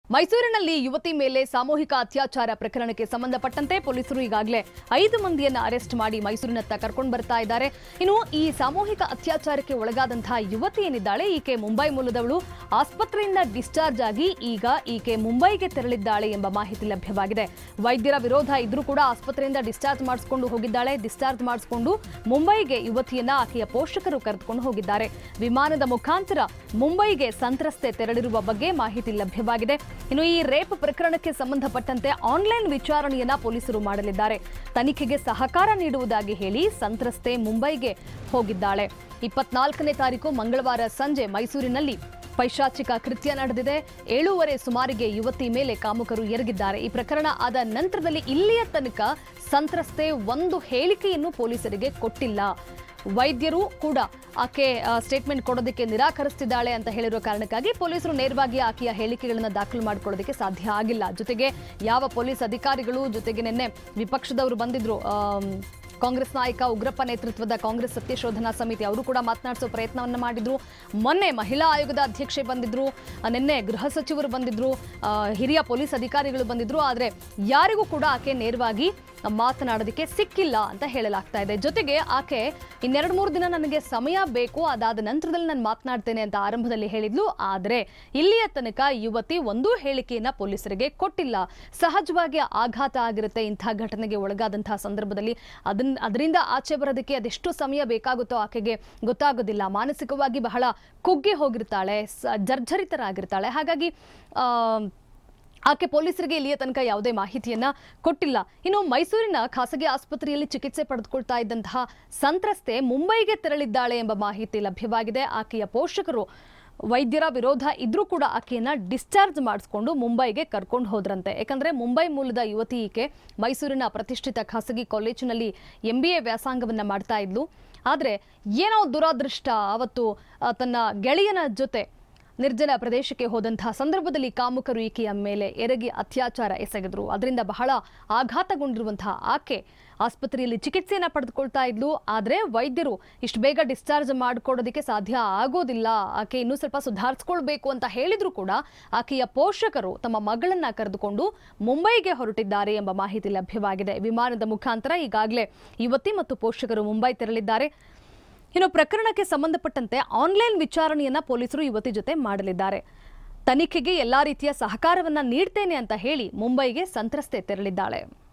ಮೈಸೂರಿನಲ್ಲಿ ಯುವತಿ ಮೇಲೆ ಸಾಮೂಹಿಕ ಅತ್ಯಾಚಾರ ಪ್ರಕರಣಕ್ಕೆ ಸಂಬಂಧಪಟ್ಟಂತೆ ಪೊಲೀಸರು ಈಗಾಗಲೇ ಐದು ಮಂದಿಯನ್ನ ಅರೆಸ್ಟ್ ಮಾಡಿ ಮೈಸೂರಿನತ್ತ ಕರ್ಕೊಂಡು ಬರ್ತಾ ಇದ್ದಾರೆ ಇನ್ನು ಈ ಸಾಮೂಹಿಕ ಅತ್ಯಾಚಾರಕ್ಕೆ ಒಳಗಾದಂತಹ ಯುವತಿ ಏನಿದ್ದಾಳೆ ಈಕೆ ಮುಂಬೈ ಮೂಲದವಳು ಆಸ್ಪತ್ರೆಯಿಂದ ಡಿಸ್ಚಾರ್ಜ್ ಆಗಿ ಈಗ ಈಕೆ ಮುಂಬೈಗೆ ತೆರಳಿದ್ದಾಳೆ ಎಂಬ ಮಾಹಿತಿ ಲಭ್ಯವಾಗಿದೆ ವೈದ್ಯರ ವಿರೋಧ ಇದ್ರೂ ಕೂಡ ಆಸ್ಪತ್ರೆಯಿಂದ ಡಿಸ್ಚಾರ್ಜ್ ಮಾಡಿಸಿಕೊಂಡು ಹೋಗಿದ್ದಾಳೆ ಡಿಸ್ಚಾರ್ಜ್ ಮಾಡಿಸಿಕೊಂಡು ಮುಂಬೈಗೆ ಯುವತಿಯನ್ನ ಆಕೆಯ ಪೋಷಕರು ಕರೆದುಕೊಂಡು ಹೋಗಿದ್ದಾರೆ ವಿಮಾನದ ಮುಖಾಂತರ ಮುಂಬೈಗೆ ಸಂತ್ರಸ್ತೆ ತೆರಳಿರುವ ಬಗ್ಗೆ ಮಾಹಿತಿ ಲಭ್ಯವಾಗಿದೆ ಇನ್ನು ಈ ರೇಪ್ ಪ್ರಕರಣಕ್ಕೆ ಸಂಬಂಧಪಟ್ಟಂತೆ ಆನ್ಲೈನ್ ವಿಚಾರಣೆಯನ್ನ ಪೊಲೀಸರು ಮಾಡಲಿದ್ದಾರೆ ತನಿಖೆಗೆ ಸಹಕಾರ ನೀಡುವುದಾಗಿ ಹೇಳಿ ಸಂತ್ರಸ್ತೆ ಮುಂಬೈಗೆ ಹೋಗಿದ್ದಾಳೆ ಇಪ್ಪತ್ನಾಲ್ಕನೇ ತಾರೀಕು ಮಂಗಳವಾರ ಸಂಜೆ ಮೈಸೂರಿನಲ್ಲಿ ಪೈಶಾಚಿಕ ಕೃತ್ಯ ನಡೆದಿದೆ ಏಳೂವರೆ ಸುಮಾರಿಗೆ ಯುವತಿ ಮೇಲೆ ಕಾಮುಕರು ಎರಗಿದ್ದಾರೆ ಈ ಪ್ರಕರಣ ಆದ ನಂತರದಲ್ಲಿ ಇಲ್ಲಿಯ ತನಕ ಸಂತ್ರಸ್ತೆ ಒಂದು ಹೇಳಿಕೆಯನ್ನು ಪೊಲೀಸರಿಗೆ ಕೊಟ್ಟಿಲ್ಲ ವೈದ್ಯರು ಕೂಡ ಆಕೆ ಸ್ಟೇಟ್ಮೆಂಟ್ ಕೊಡೋದಕ್ಕೆ ನಿರಾಕರಿಸ್ತಿದ್ದಾಳೆ ಅಂತ ಹೇಳಿರೋ ಕಾರಣಕ್ಕಾಗಿ ಪೊಲೀಸರು ನೇರವಾಗಿ ಆಕೆಯ ಹೇಳಿಕೆಗಳನ್ನು ದಾಖಲು ಮಾಡಿಕೊಳ್ಳೋದಕ್ಕೆ ಸಾಧ್ಯ ಆಗಿಲ್ಲ ಜೊತೆಗೆ ಯಾವ ಪೊಲೀಸ್ ಅಧಿಕಾರಿಗಳು ಜೊತೆಗೆ ನಿನ್ನೆ ವಿಪಕ್ಷದವರು ಬಂದಿದ್ರು ಆಮ್, ಕಾಂಗ್ರೆಸ್ ನಾಯಕ ಉಗ್ರಪ್ಪ ನೇತೃತ್ವದ ಕಾಂಗ್ರೆಸ್ ಸತ್ಯಶೋಧನಾ ಸಮಿತಿ ಅವರು ಕೂಡ ಮಾತನಾಡಿಸೋ ಪ್ರಯತ್ನವನ್ನ ಮಾಡಿದ್ರು ಮೊನ್ನೆ ಮಹಿಳಾ ಆಯೋಗದ ಅಧ್ಯಕ್ಷೆ ಬಂದಿದ್ರು ಆ, ನಿನ್ನೆ ಗೃಹ ಸಚಿವರು ಬಂದಿದ್ರು ಆ, ಹಿರಿಯ ಪೊಲೀಸ್ ಅಧಿಕಾರಿಗಳು ಬಂದಿದ್ರು ಆದರೆ ಯಾರಿಗೂ ಕೂಡ ಆಕೆ ನೇರವಾಗಿ ಮಾತನಾಡೋದಕ್ಕೆ ಸಿಕ್ಕಿಲ್ಲ ಅಂತ ಹೇಳಲಾಗ್ತಾ ಇದೆ ಜೊತೆಗೆ ಆಕೆ ಇನ್ನೆರಡು ಮೂರು ದಿನ ನನಗೆ ಸಮಯ ಬೇಕು ಅದಾದ ನಂತರದಲ್ಲಿ ನಾನು ಮಾತನಾಡ್ತೇನೆ ಅಂತ ಆರಂಭದಲ್ಲಿ ಹೇಳಿದ್ಲು ಆದರೆ ಇಲ್ಲಿಯ ತನಕ ಯುವತಿ ಒಂದೂ ಹೇಳಿಕೆಯನ್ನ ಪೊಲೀಸರಿಗೆ ಕೊಟ್ಟಿಲ್ಲ ಸಹಜವಾಗಿ ಆಘಾತ ಆಗಿರುತ್ತೆ ಇಂಥ ಘಟನೆಗೆ ಒಳಗಾದಂತಹ ಸಂದರ್ಭದಲ್ಲಿ ಅದನ್ನ ಅದರಿಂದ ಆಚೆ ಬರೋದಕ್ಕೆ ಅದೆಷ್ಟು ಸಮಯ ಬೇಕಾಗುತ್ತೋ ಆಕೆಗೆ ಗೊತ್ತಾಗೋದಿಲ್ಲ ಮಾನಸಿಕವಾಗಿ ಬಹಳ ಕುಗ್ಗಿ ಹೋಗಿರ್ತಾಳೆ ಸ- ಜರ್ಜರಿತರಾಗಿರ್ತಾಳೆ ಹಾಗಾಗಿ ಆ, ಆಕೆ ಪೊಲೀಸರಿಗೆ ಇಲ್ಲಿಯ ತನಕ ಯಾವುದೇ ಮಾಹಿತಿಯನ್ನ ಕೊಟ್ಟಿಲ್ಲ ಇನ್ನು ಮೈಸೂರಿನ ಖಾಸಗಿ ಆಸ್ಪತ್ರೆಯಲ್ಲಿ ಚಿಕಿತ್ಸೆ ಪಡೆದುಕೊಳ್ತಾ ಇದ್ದಂತಹ ಸಂತ್ರಸ್ತೆ ಮುಂಬೈಗೆ ತೆರಳಿದ್ದಾಳೆ ಎಂಬ ಮಾಹಿತಿ ಲಭ್ಯವಾಗಿದೆ ಆಕೆಯ ಪೋಷಕರು ವೈದ್ಯರ ವಿರೋಧ ಇದ್ರೂ ಕೂಡ ಆಕೆಯನ್ನ ಡಿಸ್ಚಾರ್ಜ್ ಮಾಡಿಸ್ಕೊಂಡು ಮುಂಬೈಗೆ ಕರ್ಕೊಂಡು ಹೋದ್ರಂತೆ ಯಾಕಂದ್ರೆ ಮುಂಬೈ ಮೂಲದ ಯುವತಿ ಈಕೆ ಮೈಸೂರಿನ ಪ್ರತಿಷ್ಠಿತ ಖಾಸಗಿ ಕಾಲೇಜಿನಲ್ಲಿ ಎಂ ಬಿ ಎ ವ್ಯಾಸಂಗವನ್ನ ಮಾಡ್ತಾ ಇದ್ಲು ಆದರೆ ಏನೋ ದುರಾದೃಷ್ಟ ಅವತ್ತು ಆ, ತನ್ನ ಗೆಳೆಯನ ಜೊತೆ ನಿರ್ಜನ ಪ್ರದೇಶಕ್ಕೆ ಹೋದಂತಹ ಸಂದರ್ಭದಲ್ಲಿ ಕಾಮುಕರು ಈಕೆಯ ಮೇಲೆ ಎರಗಿ ಅತ್ಯಾಚಾರ ಎಸಗಿದ್ರು ಅದರಿಂದ ಬಹಳ ಆಘಾತಗೊಂಡಿರುವಂತಹ ಆಕೆ ಆಸ್ಪತ್ರೆಯಲ್ಲಿ ಚಿಕಿತ್ಸೆಯನ್ನ ಪಡೆದುಕೊಳ್ತಾ ಇದ್ಲು ಆದರೆ ವೈದ್ಯರು ಇಷ್ಟು ಬೇಗ ಡಿಸ್ಚಾರ್ಜ್ ಮಾಡಿಕೊಡೋದಕ್ಕೆ ಸಾಧ್ಯ ಆಗೋದಿಲ್ಲ ಆಕೆ ಇನ್ನೂ ಸ್ವಲ್ಪ ಸುಧಾರಿಸ್ಕೊಳ್ಬೇಕು ಅಂತ ಹೇಳಿದ್ರು ಕೂಡ ಆಕೆಯ ಪೋಷಕರು ತಮ್ಮ ಮಗಳನ್ನ ಕರೆದುಕೊಂಡು ಮುಂಬೈಗೆ ಹೊರಟಿದ್ದಾರೆ ಎಂಬ ಮಾಹಿತಿ ಲಭ್ಯವಾಗಿದೆ ವಿಮಾನದ ಮುಖಾಂತರ ಈಗಾಗಲೇ ಯುವತಿ ಮತ್ತು ಪೋಷಕರು ಮುಂಬೈ ತೆರಳಿದ್ದಾರೆ ಇನ್ನು ಪ್ರಕರಣಕ್ಕೆ ಸಂಬಂಧಪಟ್ಟಂತೆ ಆನ್ಲೈನ್ ವಿಚಾರಣೆಯನ್ನ ಪೊಲೀಸರು ಯುವತಿ ಜೊತೆ ಮಾಡಲಿದ್ದಾರೆ ತನಿಖೆಗೆ ಎಲ್ಲಾ ರೀತಿಯ ಸಹಕಾರವನ್ನ ನೀಡ್ತೇನೆ ಅಂತ ಹೇಳಿ ಮುಂಬೈಗೆ ಸಂತ್ರಸ್ತೆ ತೆರಳಿದ್ದಾಳೆ